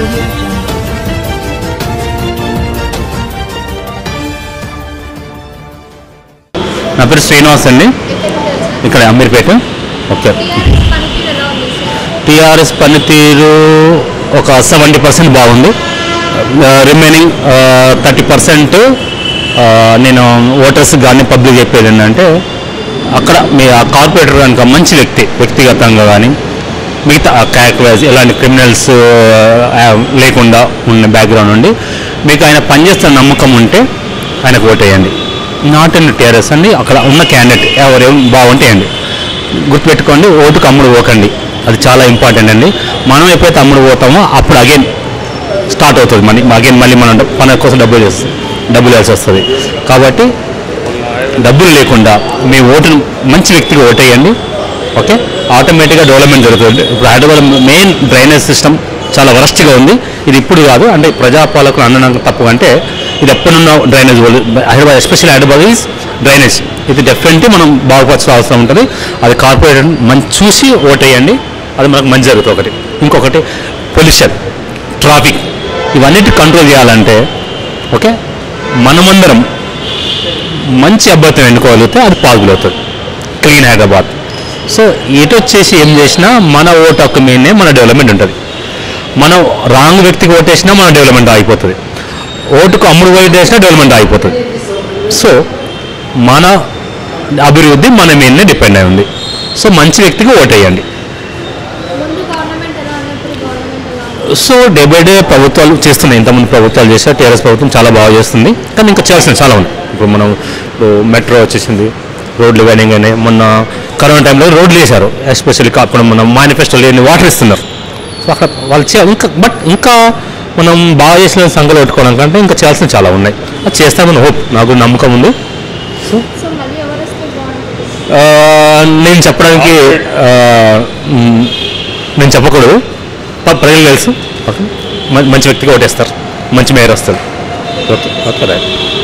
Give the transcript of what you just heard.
audio jungle. నా పేరు శ్రీనివాస్ అండి ఇక్కడ అమీర్పేట ఓకే పనితీరు ఎలా ఉంది సార్ టీఆర్ఎస్ పనితీరు ఒక సెవెంటీ పర్సెంట్ బాగుంది రిమైనింగ్ థర్టీ పర్సెంట్ నేను ఓటర్స్ కానీ పబ్లిక్ చెప్పేది ఏంటంటే అక్కడ మీ ఆ కార్పొరేటర్ కనుక మంచి వ్యక్తి వ్యక్తిగతంగా కానీ మిగతా క్యాక్ వైజ్ ఎలాంటి క్రిమినల్స్ లేకుండా ఉన్న బ్యాక్గ్రౌండ్ నుండి మీకు ఆయన పనిచేస్తున్న నమ్మకం ఉంటే ఆయనకు ఓటేయండి నాట్ ఇన్ టీఆర్ఎస్ అండి అక్కడ ఉన్న క్యాండిడేట్ ఎవరేం బాగుంటాయండి గుర్తుపెట్టుకోండి ఓటుకు అమ్ముడు పోకండి అది చాలా ఇంపార్టెంట్ అండి మనం ఎప్పుడైతే అమ్ముడు పోతామో అప్పుడు అగైన్ స్టార్ట్ అవుతుంది మనీ అగైన్ మళ్ళీ మనం మన కోసం డబ్బులు చేస్తుంది డబ్బులు వేయాల్సి వస్తుంది కాబట్టి డబ్బులు లేకుండా మీ ఓటును మంచి వ్యక్తికి ఓటేయండి ఓకే ఆటోమేటిక్గా డెవలప్మెంట్ జరుగుతుంది ఇప్పుడు హైదరాబాద్ మెయిన్ డ్రైనేజ్ సిస్టమ్ చాలా వరస్ట్గా ఉంది ఇది ఇప్పుడు కాదు అంటే ప్రజాపాలకులు అనడం తప్పు అంటే ఇది ఎప్పుడున్న drainage Hyderabad especially Hyderabad is drainage ఇది డెఫినెట్లీ మనం బాగుపరచాల్సిన అవసరం ఉంటుంది అది కార్పొరేట్ మంచి చూసి ఓటేయండి అది మనకు మంచి జరుగుతుంది ఒకటి ఇంకొకటి పొల్యూషన్ ట్రాఫిక్ ఇవన్నిటి కంట్రోల్ చేయాలంటే ఓకే మనమందరం మంచి అభ్యర్థిని ఎన్నుకోగలిగితే అది పాసిబుల్ అవుతుంది క్లీన్ హైదరాబాద్ సో ఎటు వచ్చేసి ఏం చేసినా మన ఓటు హక్కు మీదనే మన డెవలప్మెంట్ ఉంటుంది మనం రాంగ్ వ్యక్తికి ఓటేసినా మన డెవలప్మెంట్ ఆగిపోతుంది ఓటుకు అమ్ముడు ఓటేసినా డెవలప్మెంట్ ఆగిపోతుంది సో మన అభివృద్ధి మన మీదనే డిపెండ్ అయి ఉంది సో మంచి వ్యక్తికి ఓటేయండి ముందు గవర్నమెంట్ ఎలా ఉన్నప్పుడు గవర్నమెంట్ ఎలా ఉంది సో డే బై డే ప్రభుత్వాలు చేస్తున్నాయి ఇంతమంది ప్రభుత్వాలు చేశారు టీఆర్ఎస్ ప్రభుత్వం చాలా బాగా చేస్తుంది కానీ ఇంకా చేయాల్సిన చాలా ఉంది ఇప్పుడు మనం ఇప్పుడు మెట్రో వచ్చేసింది రోడ్లు వైనింగ్ అని మొన్న కరోనా టైంలో రోడ్లు వేశారు ఎస్పెషల్లీ అప్పుడు మనం మేనిఫెస్టో లేని వాటర్ ఇస్తున్నారు సో అక్కడ వాళ్ళు చే ఇంకా బట్ ఇంకా మనం బాగా చేసిన సంఘాలు పెట్టుకోవడం కంటే ఇంకా చేయాల్సిన చాలా ఉన్నాయి అది చేస్తామని హోప్ నాకు నమ్మకం ఉంది సో మళ్ళీ ఎవరు వస్తే బాగుంటుంది ఆ, నేను చెప్పడానికి ఆ, మ్, నేను చెప్పకూడదు ప- ప్రజలు తెలుసు ఓకే మ- మంచి వ్యక్తిగా ఓటేస్తారు మంచి మేయర్ వస్తుంది ఓకే ఓకే రైట్